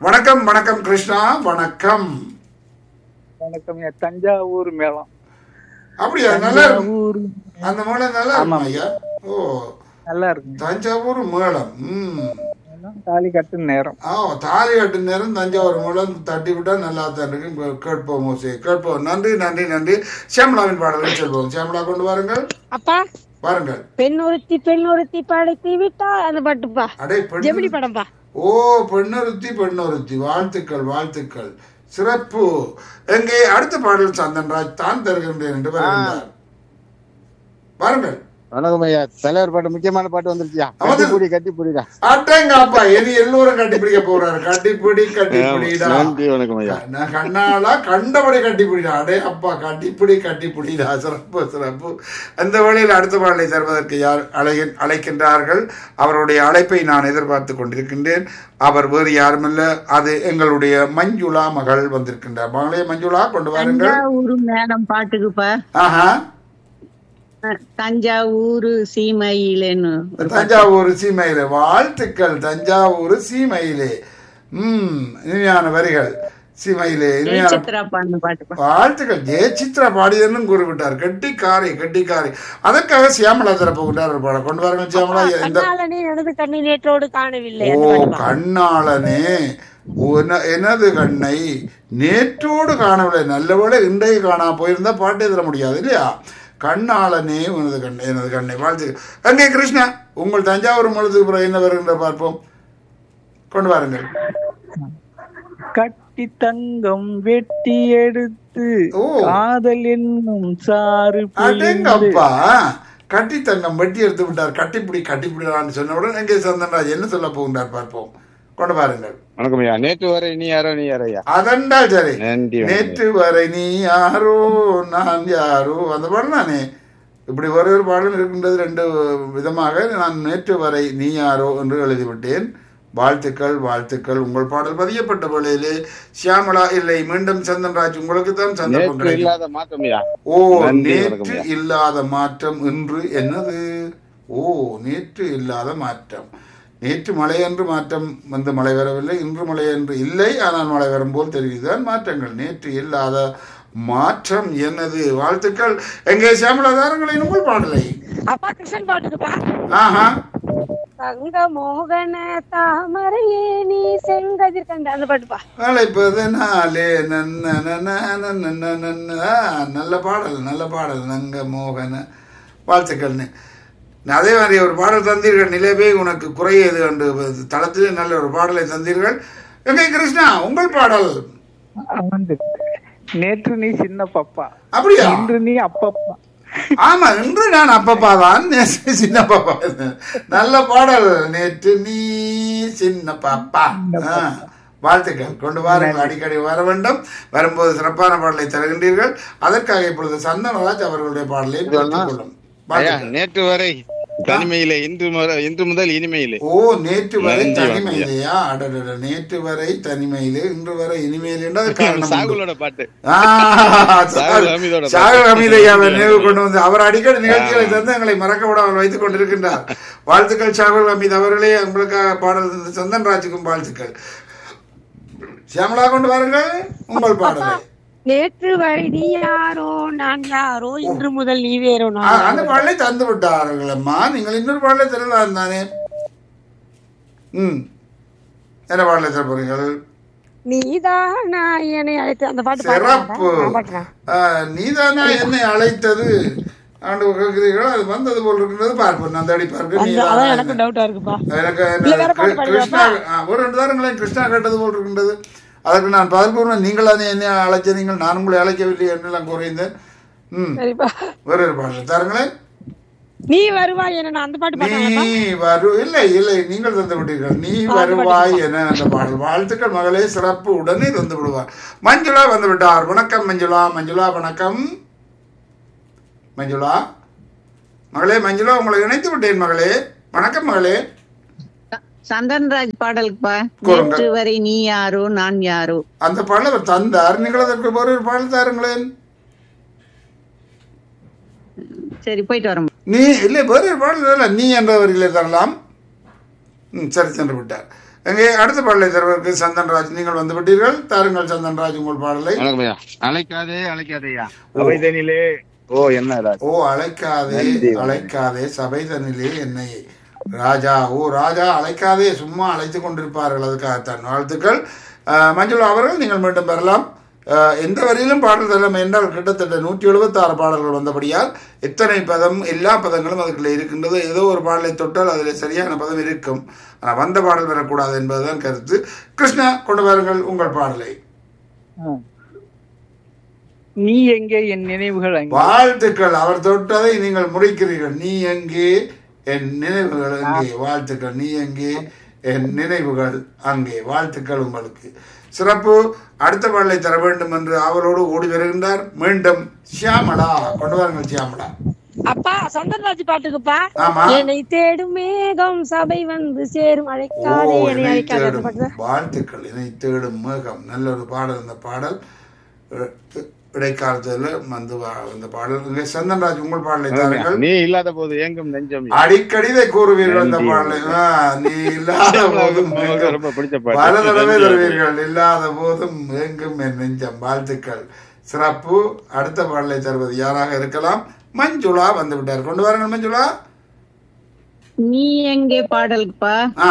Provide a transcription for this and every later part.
வணக்கம் வணக்கம் கிருஷ்ணா வணக்கம் வணக்கம் ஐயா. தஞ்சாவூர் மேளம் அப்படியா நல்லா இருக்கும் தஞ்சாவூர் அந்த மேளம் நல்லா இருக்கும் ஐயா ஓ நல்லா இருக்குங்க தஞ்சாவூர் மேளம் ம் மேளம், தாலி கட்டு நேரம் ஆ தாலி கட்டு நேரம் தஞ்சாவூர் மூலம் தட்டி விட்டா நல்லா தான் இருக்கு இப்ப கேட்போம் ஓசே கேட்போம் நன்றி நன்றி நன்றி சியாமலாவின் பாடலை செல்வோம் சியாமலா கொண்டு வாருங்கள் அப்பா வாருங்கள் பெண் ஒருத்தி பெண் ஒருத்தி படைத்து விட்டா அந்த பாட்டுப்பா அடே பெண் ஜெமினி படம்பா ஓ பெண்ணொருத்தி பெண்ணொருத்தி வாழ்த்துக்கள் வாழ்த்துக்கள் சிறப்பு எங்கே அடுத்த பாடல் சந்தன்ராஜ் தான் தருகின்றேன் என்று வருகின்றார் வாருங்கள் வணக்கம் ஐயா தலைவர் பாட்டு முக்கியமான பாட்டு வந்துருச்சியா ஆமாம். கட்டிப்பூடி கட்டிப்பூடிடா அட்டங்க அப்பா இனி எல்லோரும் கட்டிப்பிடிக்க போறாரு கட்டிப்பிடி கட்டிப்பிடிடா நன்றி வணக்கம் ஐயா நான் கண்ணாலா கண்டபடி கட்டிப்பிடிடா அடே அப்பா கட்டிப்பிடி கட்டிப்பிடிடா சிறப்பு சிறப்பு அந்த வேளையில் அடுத்த பாடலை தருவதற்கு யார் அழை அழைக்கின்றார்கள் அவருடைய அழைப்பை நான் எதிர்பார்த்து கொண்டிருக்கின்றேன் அவர் வேறு யாருமில்ல அது எங்களுடைய மஞ்சுளா மகள் வந்திருக்கின்றார் மகளே மஞ்சுளா கொண்டு வாருங்கள் தஞ்சாவூர் மேடம் பாட்டுக்குப்பா ஆஹா அஹ், தஞ்சாவூர் சீமையிலேன்னு தஞ்சாவூர் சீமையிலே வாழ்த்துக்கள் தஞ்சாவூர் சீமையிலே ம் இனிமையான வரிகள் சீமையிலே இனிமையான சித்ரா பாடின பாட்டுப்பா வாழ்த்துக்கள் ஜெயசித்ரா பாடியதுன்னு கூறிவிட்டார் கெட்டிக்காரி கெட்டிக்காரி அதற்காக சியாமலா தரப்போகின்றார் ஒரு பாடம் கொண்டு வாருங்கள் சியாமலா இந்த கண்ணாலனே எனது கண்ணை நேற்றோடு காணவில்லை ஓ அந்த பாட்டுப்பா கண்ணாளனே உன- எனது கண்ணை நேற்றோடு காணவில்லை நல்லவேளை இன்றைக்கு காணா போயிருந்தா பாட்டே தர முடியாது இல்லையா கண்ணாளனே உனது கண்ணை எனது கண்ணை வாழ்த்து அங்கே கிருஷ்ணா உங்கள் தஞ்சாவூர் முழுதுக்கு பிறகு என்ன வருகின்ற பார்ப்போம் கொண்டு வாருங்கள் கட்டி தங்கம் வெட்டி எடுத்து ஓ. காதல் என்னும் சாறு பிழிந்து அடேங்கப்பா கட்டி தங்கம் வெட்டி எடுத்து விட்டார் கட்டிப்பிடி கட்டிப்பிடிலான்னு சொன்னவுடன் எங்கே சந்தன்ராஜ் என்ன சொல்ல போகின்றார் பார்ப்போம் கொண்டு பாருங்கள் வணக்கம் ஐயா நேற்று வரை நீ யாரோ நீ யாரோ ஐயா அதண்டா சரி நன்றி வணக்கம் நேற்று வரை நீ யாரோ நான் யாரோ அந்த பாடல் தானே இப்படி ஒரு ஒரு பாடலும் இருக்கின்றது ரெண்டு விதமாக நான் நேற்று வரை நீ யாரோ என்று எழுதிவிட்டேன் வாழ்த்துக்கள் வாழ்த்துக்கள் உங்கள் பாடல் பதியப்பட்ட வேளையிலே சியாமலா இல்லை மீண்டும் சந்தன்ராஜ் உங்களுக்கு தான் சந்தர்ப்பம் நேற்று கிடைக்கும் இல்லாத மாற்றம் ஐயா ஓ நன்றி, வணக்கம் நேற்று ஐயா. இல்லாத மாற்றம் இன்று என்னது ஓ நேற்று இல்லாத மாற்றம் நேற்று மழையன்று மாற்றம் வந்து மழை வரவில்லை இன்று மழையன்று இல்லை ஆனால் மழை வரும் போல் தெரியுதுதான் மாற்றங்கள் நேற்று இல்லாத மாற்றம் என்னது வாழ்த்துக்கள் எங்கே சியாமலா தாரங்களின் உங்கள் பாடலை அப்பா கிருஷ்ணன் பாட்டுக்குப்பா ஆஹா தங்க மோகன தாமரையே நீ செங்கதிர் கண்ட அந்த பாட்டுப்பா அழைப்பதனாலே நன்ன நன்ன நன்ன நன்ன ஆ, நல்ல பாடல் நல்ல பாடல் நங்க மோகன வாழ்த்துக்கள்னு அதே மாதிரி ஒரு பாடல் தந்தீர்கள் நிலவே உனக்கு குறையது என்று தளத்திலே நல்ல ஒரு பாடலை தந்தீர்கள் எங்கே கிருஷ்ணா உங்கள் பாடல் வந்து நேற்று நீ சின்ன பப்பா அப்படியா இன்று நீ அப்பப்பா ஆமா இன்று நான் அப்பப்பா தான் நேற்று சின்ன பாப்பா நல்ல பாடல் நேற்று நீ சின்ன பாப்பா ஆ, வாழ்த்துக்கள் கொண்டு வாருங்கள் அடிக்கடி வர வேண்டும் வரும்போது சிறப்பான பாடலை தருகின்றீர்கள் அதற்காக இப்பொழுது சந்தனராஜ் அவர்களுடைய பாடலை பெற்றுக் கொள்ளும் ஐயா வாழ்த்துக்கள். நேற்று வரை தனிமையிலே இன்று முத- இன்று முதல் இனிமையிலே ஓ நேற்று வரை நன்றி, தனிமையிலேயா அடடட நேற்று வரை தனிமையிலே இன்று வரை இனிமையிலே என்றால் அது காரணம் உண்டு. சாகுலோட பாட்டு ஆ, சாகுல் ஹமீதோட சாகுல் ஹமீதை அவர் நினைவு கொண்டு வந்து அவர் அடிக்கடி நிகழ்ச்சிகளை தந்து எங்களை மறக்க விடாமல் வைத்துக் கொண்டிருக்கின்றார் வாழ்த்துக்கள் ஷாகுல் ஹமீத் அவர்களே உங்களுக்காக பாடல் தந்த சந்தன் ராஜுக்கும் வாழ்த்துக்கள் சியாமலா கொண்டு வாருங்கள் உங்கள் பாடலை நேற்று வரை நீ யாரோ நான் யாரோ இன்று முதல் நீ வேறோ ஆ, நான் அந்த பாடலை தந்து விட்டார்கள் அம்மா நீங்கள் இன்னொரு பாடலை தரலாம் தானே ம் என்ன பாடலை தர போறீங்கள் நீதானா என்னை அழைத்து அந்த பாட்டு சிறப்பு பாடுறேன் ஆ, நீதானா என்னை அழைத்தது ஆண்டு கேட்கிறீர்களோ அது வந்தது போல் இருக்கின்றது பார்ப்போம் அந்த அடி பார்க்க நீதானா அதான் எனக்கு என்னை- டவுட்டா இருக்குப்பா எனக்கு இல்ல, வேற பாட்டு கிரு- கிருஷ்ணா ஆ, ஒரு ரெண்டு தாரங்களே கிருஷ்ணா கேட்டது போல் இருக்கின்றது அதற்கு நான் பதில் கூறினேன் நீங்கள் அதை என்னை அழைச்ச நீங்கள் நான் உங்களை அழைக்கவில்லை என்றெல்லாம் கூறியிருந்தேன் ம் சரிப்பா வேறு ஒரு பாடல் தாருங்களேன் நீ வருவாய் என்ன நான் அந்த பாட்டு பாடுறேன் நீ வரு இல்லை இல்லை நீங்கள் தந்து விட்டீர்கள் நீ வருவாய் என அந்த பாடல் வாழ்த்துக்கள் மகளே சிறப்பு உடனே தந்து விடுவார் மஞ்சுளா வந்து விட்டார் வணக்கம் மஞ்சுளா மஞ்சுளா வணக்கம் மஞ்சுளா மகளே மஞ்சுளா உங்களை இணைத்து விட்டேன் மகளே வணக்கம் மகளே சந்தன்ராஜ் பாடலுக்குப்பா கூறுங்க. நேற்று வரை நீ யாரோ நான் யாரோ அந்த பாடல் அவர் தந்தார் நீங்கள் அதற்கு ஒரு பாடல் தாருங்களேன் சரி போயிட்டு வரோம் நீ இல்லை வேறு ஒரு பாடல் இல்லை நீ என்ற வரியிலே தரலாம் ம் சரி சென்று விட்டார் எங்கே அடுத்த பாடலை தருவதற்கு சந்தன்ராஜ் நீங்கள் வந்து விட்டீர்கள் தாருங்கள் சந்தன்ராஜ் உங்கள் பாடலை வணக்கம் ஐயா அழைக்காதே அழைக்காதேயா அவைதனிலே ஓ என்ன ராஜ் ஓ அழைக்காதே அழைக்காதே சபை தன்னிலே என்னை ராஜா ஓ ராஜா அழைக்காதே சும்மா அழைத்து கொண்டிருப்பார்கள் அதுக்காகத்தான் வாழ்த்துக்கள் அஹ், மஞ்சுளா அவர்கள் நீங்கள் மீண்டும் பெறலாம் அஹ், எந்த வரியிலும் பாடல் தரலாம் என்றால் கிட்டத்தட்ட நூற்றி எழுபத்தாறு பாடல்கள் வந்தபடியால் எத்தனை பதம் எல்லா பதங்களும் அதுக்குள்ளே இருக்கின்றது ஏதோ ஒரு பாடலை தொட்டால் அதில் சரியான பதம் இருக்கும் ஆனால் வந்த பாடல் வரக்கூடாது என்பதுதான் கருத்து கிருஷ்ணா கொண்டு வாருங்கள் உங்கள் பாடலை ஆ. நீ எங்கே என் நினைவுகள் அங்கே வாழ்த்துக்கள் அவர் தொட்டதை நீங்கள் முடிக்கிறீர்கள் நீ எங்கே என் நினைவுகள் அங்கே வாழ்த்துக்கள் நீ எங்கே என் நினைவுகள் அங்கே வாழ்த்துக்கள் உங்களுக்கு சிறப்பு அடுத்த பாடலை தர வேண்டும் என்று அவரோடு ஓடி வருகின்றார் மீண்டும் சியாமளா கொண்டு வாருங்கள் சியாமளா அப்பா சந்தர்ராஜ் பாட்டுக்குப்பா ஆமா. என்னை தேடும் மேகம் சபை வந்து சேரும் ஓ அழைக்காதே என்னை என்னை அழைக்காதே அந்த தேடும் பாட்டு தான். வாழ்த்துக்கள் என்னை தேடும் மேகம் நல்ல ஒரு பாடல் இந்த பாடல் இ- இ- இடைக்காலத்தில் வந்து வா- இந்த பாடல் இங்கே சந்தன்ராஜ் உங்கள் பாடலை தாருங்கள் நீ இல்லாத போது ஏங்கும் நெஞ்சம் அடிக்கடி இதை கூறுவீர்கள் இந்த நன்றி. பாடலை ஆ, நீ இல்லாத போதும் உங்களுக்கு ரொம்ப பிடிச்ச பாட்டு. பல தடவை நன்றி. தருவீர்கள் இல்லாத போதும் எங்கும் என் நெஞ்சம் வாழ்த்துக்கள் சிறப்பு அடுத்த பாடலை தருவது யாராக இருக்கலாம் மஞ்சுளா வந்து விட்டார் கொண்டு வாருங்கள் மஞ்சுளா நீ எங்கே பாடல்பா ஆ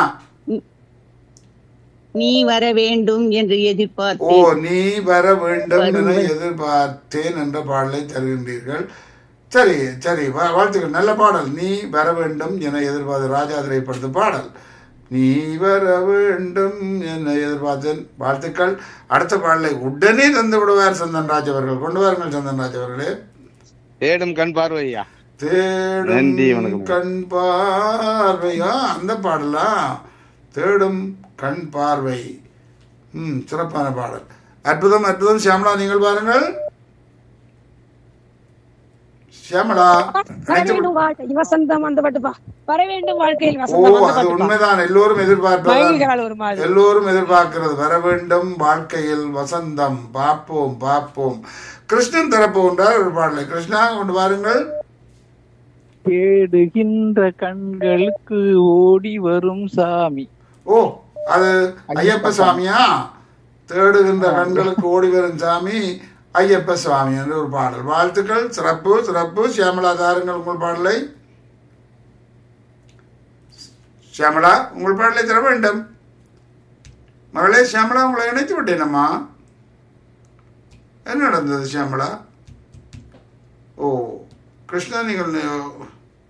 நீ வர வேண்டும் என்று ஓ எதிர்பார்த்தேன் நீ வர வேண்டும் என எதிர்பார்த்தேன் என்ற பாடலை தருகின்றீர்கள் சரி சரி வா- வாழ்த்துக்கள் நல்ல பாடல் நீ வர வேண்டும் என எதிர்பார்த்த ராஜா திரைப்படத்து பாடல் நீ வர வேண்டும் என எதிர்பார்த்தேன் வாழ்த்துக்கள் அடுத்த பாடலை உடனே தந்து விடுவார் சந்தன்ராஜ் அவர்கள் கொண்டு வாருங்கள் சந்தன்ராஜ் அவர்களே தேடும் கண் பார்வையா தேடும் நன்றி, வணக்கம். கண் பார்வையா அந்த பாடலா தேடும் கண் பார்வை ம் சிறப்பான பாடல் அற்புதம் அற்புதம் சியாமலா நீங்கள் பாருங்கள் சியாமலா வர வேண்டும் வாழ்க்கை வசந்தம் அந்த பாட்டுப்பா வர வேண்டும் வாழ்க்கையில் ஓ வசந்தம் அந்த அது பாட்டுப்பா உண்மைதான் எல்லோரும் எதிர்பார்ப்பது மயில்கள் ஒரு மாதிரி எல்லோரும் எதிர்பார்க்கிறது வர வேண்டும் வாழ்க்கையில் வசந்தம் பார்ப்போம் பார்ப்போம் கிருஷ்ணன் தரப்போன்றார் ஒரு பாடலை கிருஷ்ணா கொண்டு வாருங்கள் தேடுகின்ற கண்களுக்கு ஓடி வரும் சாமி ஓ அது ஐயப்ப சுவாமியா தேடுகின்ற கண்களுக்கு ஓடி வரும் சாமி ஐயப்ப சுவாமி என்று ஒரு பாடல் வாழ்த்துக்கள் சிறப்பு சிறப்பு சியாமலா தாருங்கள் உங்கள் பாடலை சியாமலா உங்கள் பாடலை தர வேண்டும் மகளே சியாமலா உங்களை இணைத்து விட்டேனம்மா என்ன நடந்தது சியாமலா ஓ கிருஷ்ணா நீங்கள் நி-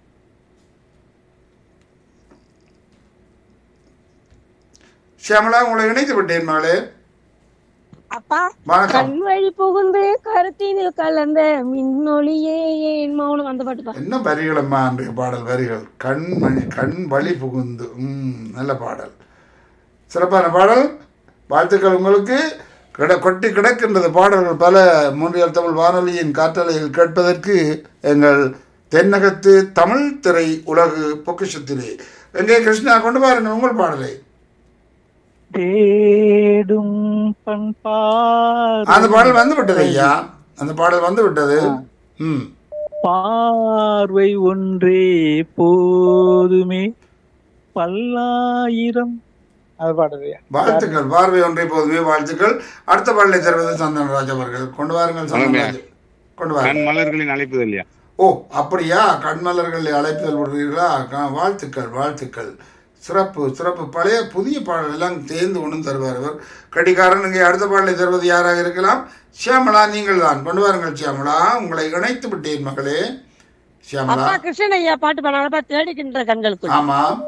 சியாமலா உங்களை இணைத்து விட்டேன் மகளே அப்பா வணக்கம் கண் வழி புகுந்து கருத்தினில் கலந்த மின்னொளியே ஏன் மௌனம் அந்த பாட்டுப்பா என்ன வரிகளம்மா அன்றைய பாடல் வரிகள் கண் மணி கண் வழி புகுந்து ம் நல்ல பாடல் சிறப்பான பாடல் வாழ்த்துக்கள் உங்களுக்கு கிட கொட்டி கிடக்கின்றது பாடல்கள் பல மூன்றியல் தமிழ் வானொலியின் காற்றலையில் கேட்பதற்கு எங்கள் தென்னகத்து தமிழ் திரை உலகு பொக்கிஷத்திலே எங்கே கிருஷ்ணா கொண்டு பாருங்கள் உங்கள் பாடலை தேடும் பண்பார் அந்த பாடல் வந்து விட்டது ஐயா அந்த பாடல் வந்து விட்டது ம் பார்வை ஒன்றே போதுமே பல்லாயிரம் அது பாடுறியா வாழ்த்துக்கள் பார்வை ஒன்றை போதுமே வாழ்த்துக்கள் அடுத்த பாடலை தருவது சந்தனராஜ் அவர்கள் கொண்டு வாருங்கள் சந்தனராஜ் கொண்டு வாருங்கள் கண் மலர்களின் அழைப்புதல் இல்லையா ஓ அப்படியா கண்மலர்களை அழைப்புதல் விடுறீர்களா க- வாழ்த்துக்கள் வாழ்த்துக்கள் சிறப்பு சிறப்பு பழைய புதிய பாடல் எல்லாம் தேர்ந்து ஒன்றும் தருவார் அவர் கடிகாரன் இங்கே அடுத்த பாடலை தருவது யாராக இருக்கலாம் சியாமலா நீங்கள் தான் கொண்டு வாருங்கள் சியாமலா உங்களை இணைத்து விட்டேன் மகளே சியாமலா அப்பா கிருஷ்ணன் ஐயா பாட்டு பண்ணாலப்பா தேடுகின்ற கண்களுக்கு ஆமாம்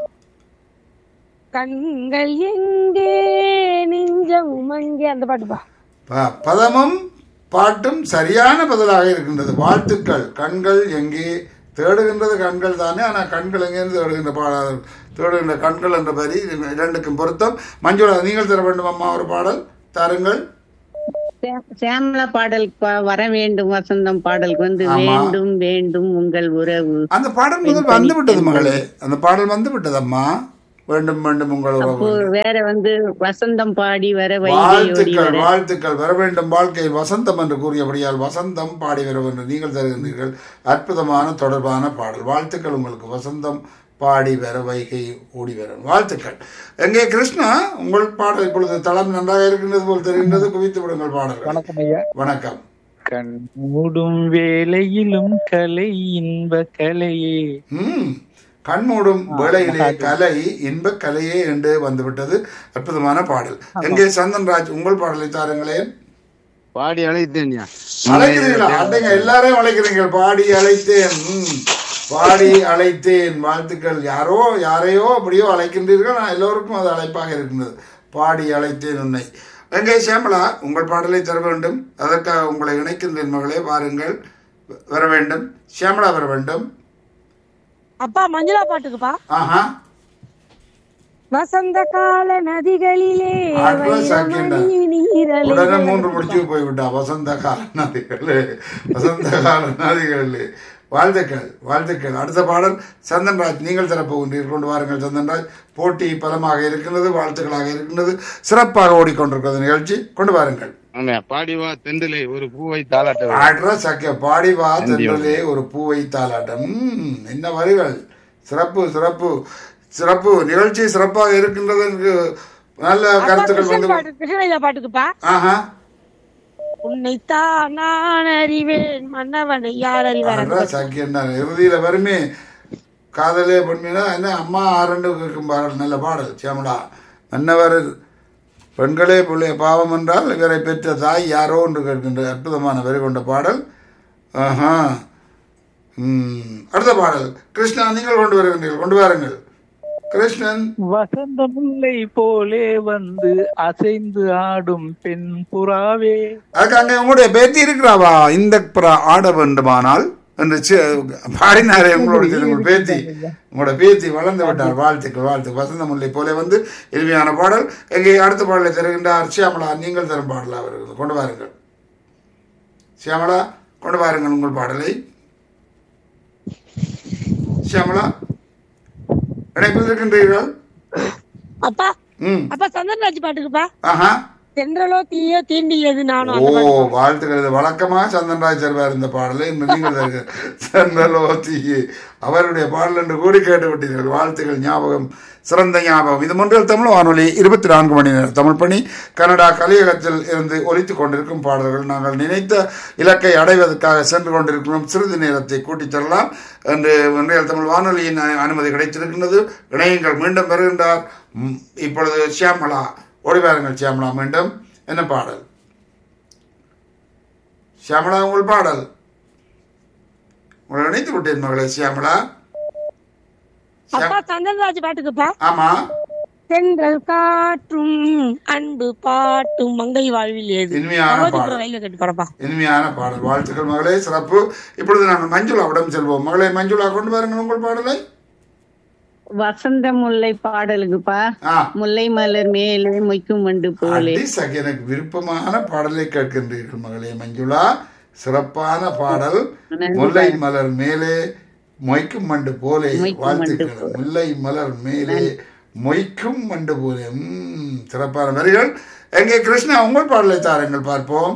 கண்கள் எங்கே நெஞ்சம் அங்கே அந்த பாட்டுப்பா ப- பதமும் பாட்டும் சரியான பதிலாக இருக்கின்றது வாழ்த்துக்கள் கண்கள் எங்கே தேடுகின்றது கண்கள் தானே ஆனால் கண்கள் எங்கேருந்து தேடுகின்ற பாடல் தேடுகின்ற கண்கள் என்ற வரி இது இரண்டுக்கும் பொருத்தம் மஞ்சுளா நீங்கள் தர வேண்டும் அம்மா ஒரு பாடல் தாருங்கள் சே- சேமலா பாடல்பா வர வேண்டும் வசந்தம் பாடலுக்கு வந்து ஆமா. வேண்டும் வேண்டும் உங்கள் உறவு அந்த பாடல் முதல் வந்து விட்டது மகளே அந்த பாடல் வந்து விட்டது அம்மா வேண்டும் வேண்டும் உங்கள் அப்போ உறவு வேற வந்து வசந்தம் பாடி வர வைகை ஓடி வாழ்த்துக்கள் வர வாழ்த்துக்கள் வர வேண்டும் வாழ்க்கையில் வசந்தம் என்று கூறியபடியால் வசந்தம் பாடி வர என்று நீங்கள் தருகின்றீர்கள் அற்புதமான தொடர்பான பாடல் வாழ்த்துக்கள் உங்களுக்கு வசந்தம் பாடி வர வைகை ஓடி வர வாழ்த்துக்கள் எங்கே கிருஷ்ணா உங்கள் பாடல் இப்பொழுது தளம் நன்றாக இருக்கின்றது போல் தெரிகின்றது குவித்து விடுங்கள் பாடல்கள் வணக்கம் ஐயா வணக்கம் கண் மூடும் வேளையிலும் கலை இன்ப கலையே ம் கண்மூடும் வேளையிலே கலை இன்ப கலையே என்று வந்துவிட்டது அற்புதமான பாடல் எங்கே சந்தன்ராஜ் உங்கள் பாடலை தாருங்களேன் பாடி அழைத்தேன்யா அழைக்கிறீங்களா அண்டைங்க எல்லாரையும் அழைக்கிறீங்க பாடி அழைத்தேன் ம். பாடி அழைத்தேன் வாழ்த்துக்கள் யாரோ யாரையோ அப்படியோ அழைக்கின்றீர்கள் நான் எல்லோருக்கும் அது அழைப்பாக இருக்கின்றது பாடி அழைத்தேன் உன்னை எங்கே சேமலா உங்கள் பாடலை தர வேண்டும் அதற்காக உங்களை இணைக்கின்றேன் மகளே வாருங்கள் வர வேண்டும் சேமலா வர வேண்டும் அப்பா மஞ்சுளா பாட்டுக்குப்பா ஆஹா வசந்த கால நதிகளிலே ஆட்களை சாக்கியண்டா. வைரமணி நீரலை உடனே மூன்று முடிச்சு போய்விட்டா வசந்த கால நதிகளே வசந்த கால நதிகளே வாழ்த்துக்கள் வாழ்த்துக்கள் அடுத்த பாடல் சந்தன்ராஜ் நீங்கள் தரப்போகின்றீர்கள் கொண்டு வாருங்கள் சந்தன்ராஜ் போட்டி பலமாக இருக்கின்றது வாழ்த்துக்களாக இருக்கின்றது சிறப்பாக ஓடிக்கொண்டிருக்கிறது நிகழ்ச்சி கொண்டு வாருங்கள் ஆமா பாடி வா தெண்டலே ஒரு பூவை தாளாட்ட வை. ஆட்ரா சக்கிய பாடி வா தென்றலே ஒரு பூவை தாலாட்டம் ம், என்ன வரிகள் சிறப்பு சிறப்பு சிறப்பு நிகழ்ச்சி சிறப்பாக இருக்கின்றது என்று நல்ல அப்பா, கருத்துக்கள் கிருஷ்ணன் வந்து பாட்டு கிருஷ்ணய்யா பாட்டுக்குப்பா ஆஹா உன்னைத்தான் நான் அறிவேன் மன்னவனை யார் அறிவார் அதான் சக்கியம் தான் இறுதியில வருமே காதலே பொன்மைனா என்ன அம்மா ஆரண்டு கேட்கும் பாடல் நல்ல பாடல் சியாமலா மன்னவர் பெண்களே பிள்ளை பாவம் என்றால் இவரை பெற்ற தாய் யாரோ என்று கேட்கின்ற அற்புதமான வரி கொண்ட பாடல் ஆஹா ம். அடுத்த பாடல் கிருஷ்ணா நீங்கள் கொண்டு வருகின்றீர்கள் கொண்டு வாருங்கள் கிருஷ்ணன் வசந்த முல்லை போலே வந்து அசைந்து ஆடும் பெண் புறாவே அதுக்கு அங்கே உங்களுடைய பேத்தி இருக்கிறாவா இந்த புறா ஆட வேண்டுமானால் என்று சி- பாடினாரே உங்களோட சேர்ந்து உங்கள் பேத்தி உங்களோட பேத்தி வளர்ந்து விட்டார் வாழ்த்துக்கள் வாழ்த்து வசந்த முல்லை போல வந்து இனிமையான பாடல் எங்கே அடுத்த பாடலை தருகின்றார் சியாமலா நீங்கள் தரும் பாடலா வருகிறது கொண்டு வாருங்கள் சியாமலா கொண்டு வாருங்கள் உங்கள் பாடலை சியாமலா இணைப்பில் இருக்கின்றீர்கள் அப்பா ம் அப்பா சந்தன்ராஜ் பாட்டுக்குப்பா ஆஹா தென்றலோ தீயோ தீண்டியது நானும் ஓ அந்த பாட்டு வாழ்த்துக்கள் இது வழக்கமாக சந்தன்ராஜ் தருவார் இந்த பாடலை இன்று நீங்கள் தருக சந்தலோ தீயே அவருடைய பாடல் என்று கூறி கேட்டு விட்டீர்கள் வாழ்த்துக்கள் ஞாபகம் சிறந்த ஞாபகம் இது முன்றில் தமிழ் வானொலி இருபத்தி நான்கு மணி நேரம் தமிழ் பணி கனடா கலியகத்தில் இருந்து ஒலித்துக் கொண்டிருக்கும் பாடல்கள் நாங்கள் நினைத்த இலக்கை அடைவதற்காக சென்று கொண்டிருக்கிறோம் சிறிது நேரத்தை கூட்டித் தரலாம் என்று ஒன்றியல் தமிழ் வானொலியின் அனு- அனுமதி கிடைத்திருக்கின்றது இணையங்கள் மீண்டும் வருகின்றார் ம், இப்பொழுது சியாமலா ஓடி வாருங்கள் சியாமலா மீண்டும் என்ன பாடல் சியாமலா உங்கள் பாடல் உங்களை நினைத்து விட்டேன் மகளே சியாமலா அப்பா சந்தன்ராஜ் பாட்டுக்குப்பா ஆமா தென்றல் காற்றும் அன்பு பாட்டும் மங்கை வாழ்வில் ஏது இனிமையான பகவதிபுரம் பாடல் ரயில்வே கட்டு போறப்பா இனிமையான பாடல் வாழ்த்துக்கள் மகளே சிறப்பு இப்பொழுது நாங்கள் மஞ்சுளாவிடம் செல்வோம் மகளே மஞ்சுளா கொண்டு வாருங்கள் உங்கள் பாடலை வசந்த முல்லை பாடலுக்குப்பா ஆ முல்லை மலர் மேலே மொய்க்கும் வண்டு போலே அடி சகி எனக்கு விருப்பமான பாடலை கேட்கின்றீர்கள் மகளே மஞ்சுளா சிறப்பான பாடல் முல்லை மலர் மேலே மொய்க்கும் மண்டு போலே மொய்க்கும் வாழ்த்துக்கள் வண்டு முல்லை மலர் மேலே மொய்க்கும் மண்டு போலே ம் சிறப்பான வரிகள் எங்கே கிருஷ்ணா உங்கள் பாடலை தாருங்கள் பார்ப்போம்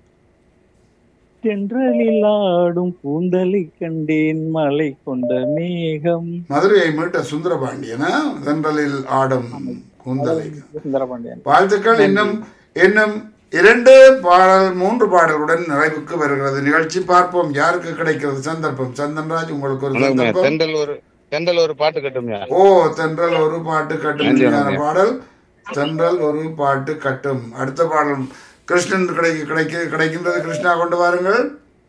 தென்றலில் ஆடும் கூந்தலை கண்டேன் மலை கொண்ட மேகம் மதுரையை மீட்ட சுந்தரபாண்டியனா தென்றலில் ஆடும் கூந்தலை சுந்தரபாண்டியன் வாழ்த்துக்கள் இன்னும் இன்னும் இரண்டு பாடல் மூன்று பாடலுடன் நிறைவுக்கு வருகிறது நிகழ்ச்சி பார்ப்போம் யாருக்கு கிடைக்கிறது சந்தர்ப்பம் சந்தன்ராஜ் உங்களுக்கு ஒரு வணக்கம்யா. சந்தர்ப்பம் தெண்டல் ஒரு தெண்டல் ஒரு பாட்டு கட்டும்யா ஓ தென்றல் ஒரு பாட்டு கட்டும் நன்றி, இனிமையான நன்றி. பாடல் தென்றல் ஒரு பாட்டு கட்டும் அடுத்த பாடல் கிருஷ்ணன் கிடைக்க கிடைக்க கிடைக்கின்றது கிருஷ்ணா கொண்டு வாருங்கள்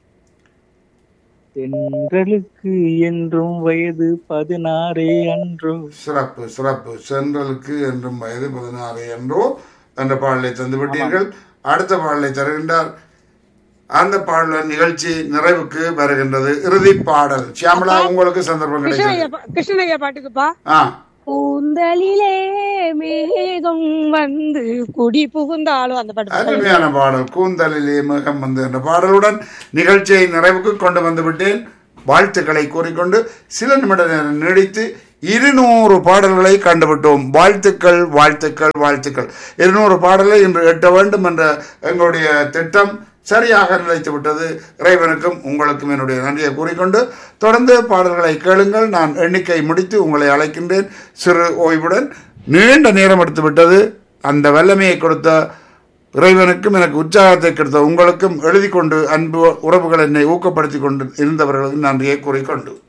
தென்றலுக்கு என்றும் வயது பதினாறே அன்றோ சிறப்பு சிறப்பு சென்றலுக்கு என்றும் வயது பதினாறு என்றோ என்ற பாடலை தந்து விட்டீர்கள் அடுத்த பாடலை தருகின்றார் அந்த பாடல் நிகழ்ச்சி நிறைவுக்கு வருகின்றது இறுதி பாடல் சியாமலா உங்களுக்கு சந்தர்ப்பம் கிருஷ்ணய்யா கிடைக்கிறது பா- கிருஷ்ணய்யா பாட்டுக்குப்பா ஆ கூந்தலிலே மேகம் வந்து குடி புகுந்தாலும் அந்த பாட்டு பாடுங்க. அருமையான பாடல் கூந்தலிலே மேகம் வந்து என்ற பாடலுடன் நிகழ்ச்சியை நிறைவுக்கு கொண்டு வந்து விட்டேன் வாழ்த்துக்களை கூறிக்கொண்டு சில நிமிட நேரம் நீடித்து இருநூறு பாடல்களை கண்டுவிட்டோம் வாழ்த்துக்கள் வாழ்த்துக்கள் வாழ்த்துக்கள் இருநூறு பாடலை இன்று எட்ட வேண்டும் என்ற எங்களுடைய திட்டம் சரியாக நிலைத்து விட்டது இறைவனுக்கும் உங்களுக்கும் என்னுடைய நன்றியை கூறிக்கொண்டு தொடர்ந்து பாடல்களை கேளுங்கள் நான் எண்ணிக்கை முடித்து உங்களை அழைக்கின்றேன் சிறு ஓய்வுடன் நீண்ட நேரம் எடுத்து விட்டது அந்த வல்லமையை கொடுத்த இறைவனுக்கும் எனக்கு உற்சாகத்தை கொடுத்த உங்களுக்கும் எழுதி கொண்டு அன்பு உறவுகள் என்னை ஊக்கப்படுத்தி கொண்டு இருந்தவர்களுக்கும் நன்றியை கூறிக்கொண்டு